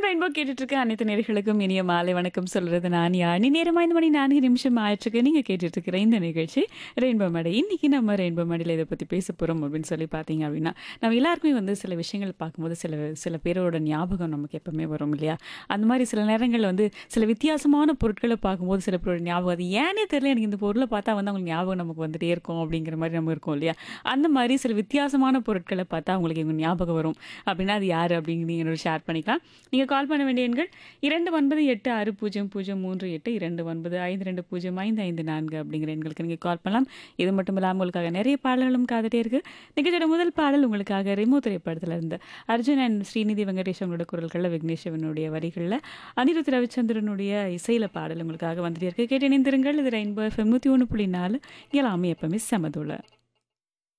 rainbow கேட்டுட்டு இருக்க அனைத்து நேர்களுக்கும் இனிய மாலை வணக்கம் சொல்றது நான் யானி நேரமா இந்த மணி நான்கு நிமிஷம் ஆயிடுச்சுக்கு நீங்க கேட்டுட்டு இருக்கிற இந்த நிகழ்ச்சி ரெயின்போ மேடை இன்னைக்கு நம்ம ரெயின்போ மேடையில் இதை பத்தி பேச போறோம் அப்படின்னு சொல்லி பார்த்தீங்க அப்படின்னா நம்ம எல்லாருக்குமே வந்து சில விஷயங்கள் பார்க்கும்போது சில சில பேரோட ஞாபகம் நமக்கு எப்பவுமே வரும் இல்லையா அந்த மாதிரி சில நேரங்களில் வந்து சில வித்தியாசமான பொருட்களை பார்க்கும்போது சில பேரோட ஞாபகம் அது ஏனே தெரியல எனக்கு இந்த பொருளை பார்த்தா வந்து அவங்களுக்கு ஞாபகம் நமக்கு வந்துட்டே இருக்கும் அப்படிங்கிற மாதிரி நம்ம இருக்கோம் இல்லையா அந்த மாதிரி சில வித்தியாசமான பொருட்களை பார்த்தா அவங்களுக்கு எங்க ஞாபகம் வரும் அப்படின்னா அது யார் அப்படின்னு நீங்கள் ஷேர் பண்ணிக்கலாம் நீங்கள் கால் பண்ண வேண்டிய எண்கள் இரண்டு ஒன்பது எட்டு ஆறு பூஜ்ஜியம் பூஜ்ஜியம் மூன்று எட்டு இரண்டு ஒன்பது ஐந்து ரெண்டு பூஜ்ஜியம் ஐந்து ஐந்து நான்கு அப்படிங்கிற எண்களுக்கு நீங்கள் கால் பண்ணலாம் இது மட்டும் இல்லாமல் உங்களுக்காக நிறைய பாடல்களும் காத்துட்டே இருக்கு நிகழ்ச்சியோட முதல் பாடல் உங்களுக்காக ரிமோ திரைப்படத்தில் இருந்து அர்ஜுன் அண்ட் ஸ்ரீநிதி வெங்கடேஷ் அவங்களோட குரல்களில் விக்னேஸ்வரனுடைய வரிகளில் அனிருத் ரவிச்சந்திரனுடைய இசையில பாடல் உங்களுக்காக வந்துட்டே இருக்கு கேட்டு இணைந்திருங்கள் இது ரெயின்போ எஃப்எம் நூற்றி ஒன்று புள்ளி நாலு எல்லாமே எப்பவுமே செமதுள்ள